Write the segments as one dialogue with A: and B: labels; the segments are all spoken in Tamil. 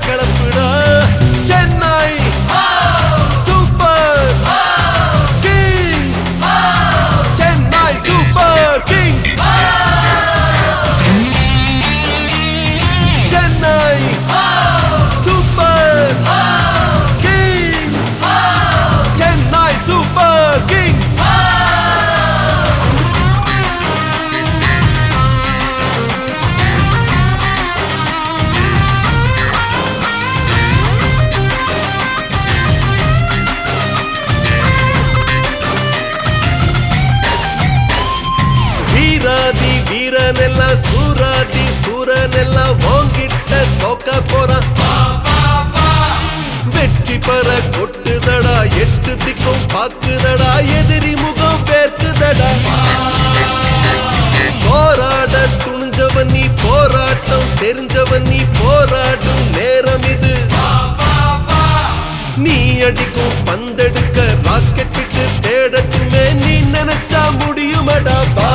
A: கிளப்புடா Chennai super kings Chennai super kings Chennai super kings Chennai super kings வீராதி வீரனெல்லாம் சூராதி சூரனெல்லாம் வாங்கிட்ட தோக்க போறான் வெற்றி பெற கொட்டுதடா எட்டு திக்கும் பாக்குதடா எதிரி முகம் பேர்க்குதடா போராட துணிஞ்சவன் நீ போராட்டம் தெரிஞ்சவன் நீ போராடும் நேரம் இது நீ அடிக்கும் பந்தெடுக்க ராக்கெட் விட்டு தேடட்டுமே நீ நினைச்சா முடியுமடா வா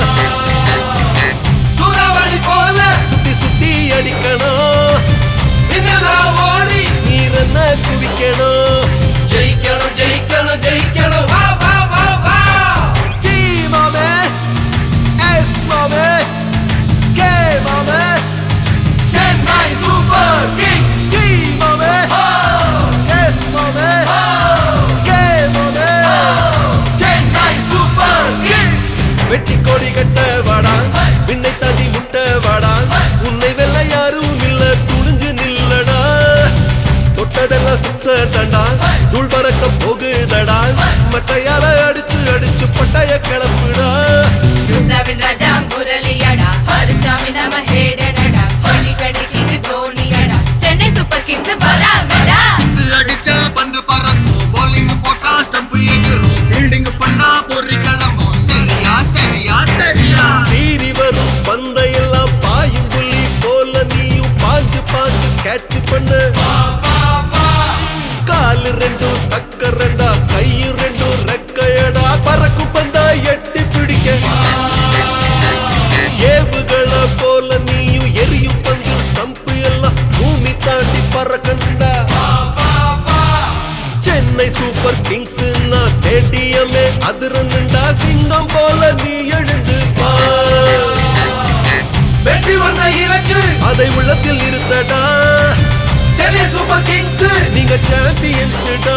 A: சூறாவளி போல சுத்தி சுத்தி அடிக்கணும் மின்னலா ஓடி நீரನ್ನ குவிக்கணும் ஜெயிக்கணும் ஜெயிக்கணும் ஜெயிக்கணும் வா வா வா வா சி மாமே எஸ் மாமே கே மாமே சென்னை சூப்பர் கிங்ஸ் சி மாமே எஸ் மாமே கே மாமே சென்னை சூப்பர் கிங்ஸ் வெட்டி கோடி கட்ட வாடா விண்ணை தாண்டி முட்ட வாடா உன்னை வெல்ல யாரும் இல்ல துணிஞ்சு நில்லடா தொட்டதெல்லாம் சிக்ஸர் தண்டா தூள் பறக்க போகுதடா மட்டையால அடிச்சு அடிச்சு பட்டைய கிளப்புடா
B: ருசாவின் ராஜா முரளியடா ஹரிச்சாமி நம்ம ஹேடனடா டுவெண்ட்டி டுவெண்ட்டி கிங் தோனியடா சென்னை சூப்பர் கிங்ஸ் வராங்கடா
C: சிக்ஸ் அடிச்சா பந்து பறக்கும் bowling போட்டா ஸ்டம்ப் எகிரும் ஃபீல்டிங் பண்ணா பொறி கிளம்பும் சரியா சரியா சரியா
A: சீறி வரும் பந்தையெல்லாம் பாயும் புள்ளி போல நீயும் பாஞ்சு பாஞ்சு கேட்ச் பண்ணு காலு ரெண்டும் சக்கரண்டா கையு ரெண்டும் ரெக்கையடா பறக்கும் பந்தா எட்டி பிடிக்க ஏவுகள போல நீயும் எரியும் பந்து ஸ்டம்ப் எல்லாம் பூமி தாண்டி பறக்கண்டா சென்னை சூப்பர் கிங்ஸ் ஸ்டேடியமே அதிரனுண்டா சிங்கம் போல நீ எழுந்து வா வெற்றி வந்த இலக்கு அதை உள்ளத்தில் இருந்தடா சென்னை சூப்பர் கிங்ஸ் நீங்க சாம்பியன்ஸ்டா